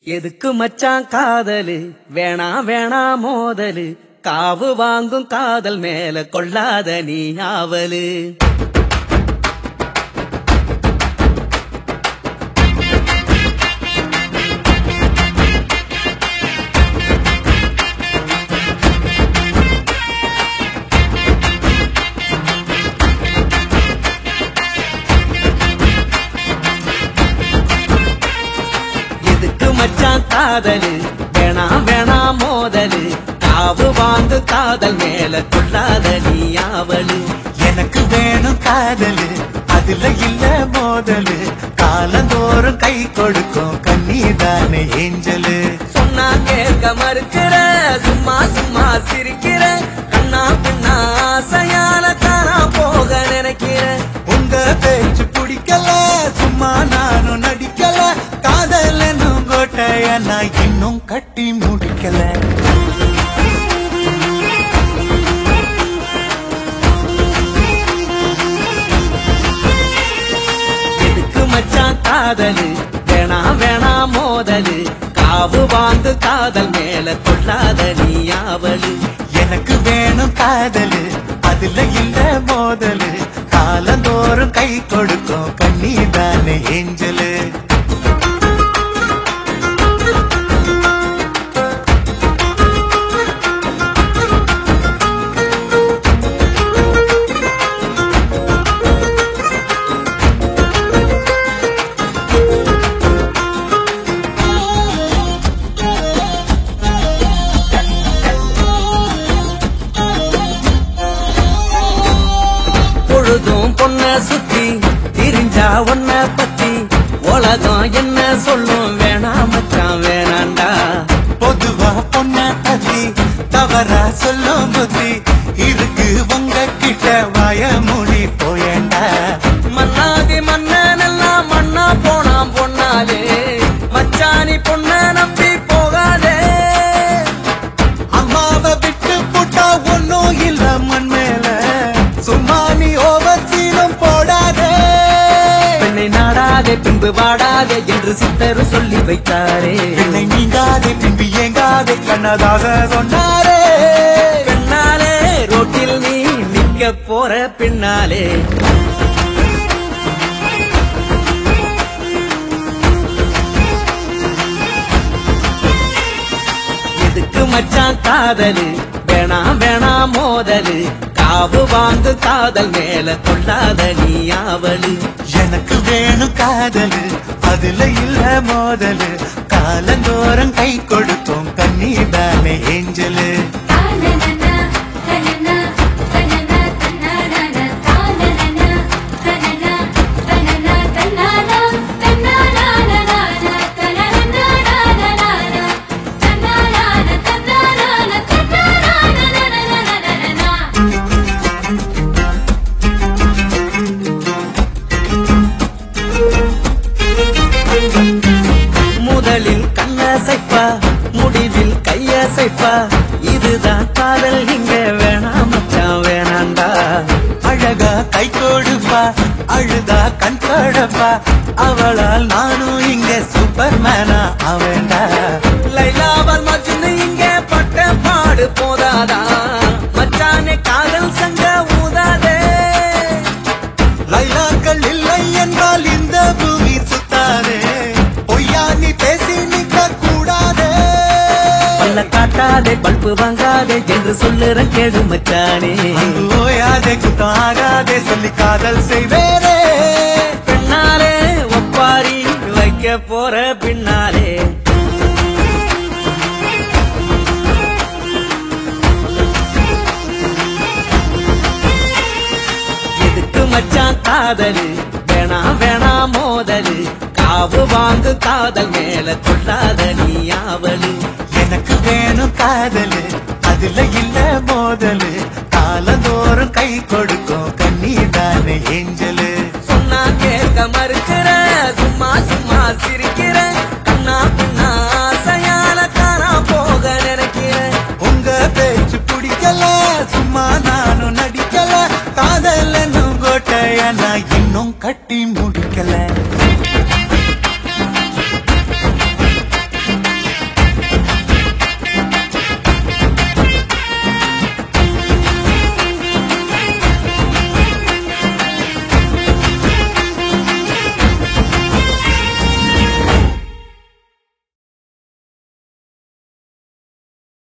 எதுக்கு மச்சான் காதலு வேணா வேணா மோதலு காவு வாங்கும் காதல் மேல கொள்ளாத நீ ஆவலு எதுக்கு மச்சான் காதலு வேணா வேணா மோதலு காவு வாங்கு காதல் மேல கொள்ளாத நீ ஆவலு எனக்கு வேணும் காதலு அதுல இல்ல மோதலு காலந்தோறும் கை கொடுக்கும் கண்ணீதானே ஏஞ்சலு சொன்னா கேட்க மறுக்கிற சும்மா சும்மா சிரிக்கிற கண்ணா பின்னா ஆசையால தானா போக நினைக்கிற உங்க பேச்சு பிடிக்கல சும்மா நானும் நடிக்கல காதல் என்னும் கோட்டைய நான் இன்னும் கட்டி முடிக்கல எதுக்கு மச்சான் காதலு வேணா வேணா மோதலு காவு வாங்கு காதல் மேல கொள்ளாத நீ ஆவலு எனக்கு வேணும் காதலு அதுல இல்ல மோதலு காலந்தோறும் கை கொடுக்கும் கண்ணீதானே ஏஞ்சலு பொழுதும் பொண்ண சுத்தி திரிஞ்சா ஒன்ன பத்தி உலகம் என்ன சொல்லும் வேணா மச்சான் வேணாண்டா பொதுவா பொண்ண பத்தி தவறா சொல்லும் புத்தி இருக்கு உங்க கிட்ட வாய மூடி போயேண்டா மன்னாதி மன்னன் எல்லாம் மண்ணா போனாம் பொன்னாலே மச்சானி பொண்ண நம்பி போகாதே அம்மாவை விட்டு போட்டா ஒன்னும் இல்ல மண் மேல சும்மா நீ ஓவசீனம் போடாதே பெண்ணை நாடாதே பின்பு வாடாதே என்று சித்தரு சொல்லி வைத்தாரே என்னை நீங்காதே பின்பு ஏங்காதே கண்ணதாச சொன்னாரே பின்னாலே ரோட்டில் நீ நிக்க போற பின்னாலே எதுக்கு மச்சான் காதலு வேணா வேணா மோதலு காவு வாங்கு காதல் மேல கொள்ளாத நீ ஆவலு எனக்கு வேணும் காதலு அதுல இல்ல மோதலு காலந்தோறும் கை கொடுத்தோம் கண்ணீர் தானே ஏஞ்சலு தானனனா தனனா தனனா தன்னானா தானனனா தனனா தனனா தன்னானா தன்னானானானா தனனனானானா தன்னானானா தன்னானானா தன்னானானானானா முதலில் கண்ணசைப்பா முடிவில் கையசைப்பா இதுதான் காதல் இங்க வேணாம் மச்சான் வேணாண்டா அழகா கை கொடுப்பா அழுதா கண் கடப்பா அவளால் நானும் இங்க சூப்பர் மேனா அவன்டா லைலாவால் மஜ்னு இங்க பட்ட பாடு போதாதா மச்சானே காதல் சங்க ஊதாதே லைலாக்கள் இல்லை என்றால் இந்த பூமி சுத்தாதே பொய்யா நீ பேசி நிற்க கூடாதே பல்ல காட்டாதே பல்பு வாங்காதே என்று சொல்லுற கேடு மச்சானே அங்கு ஓயாதே குத்தம் ஆகாதே சொல்லி காதல் செய்வேரே பின்னாலே ஒப்பாரி வைக்க போற பின்னாலே எதுக்கு மச்சான் காதலு வேணா வேணா மோதலு காவு வாங்கு காதல் மேல கொள்ளாத நீ ஆவலு எனக்கு வேணும் காதலு அதுல இல்ல மோதலு காலந்தோறும் கை கொடுக்கும் கண்ணீர் தானே ஏஞ்சலு சொன்னா கேட்க மறுக்கிற சும்மா சும்மா சிரிக்கிற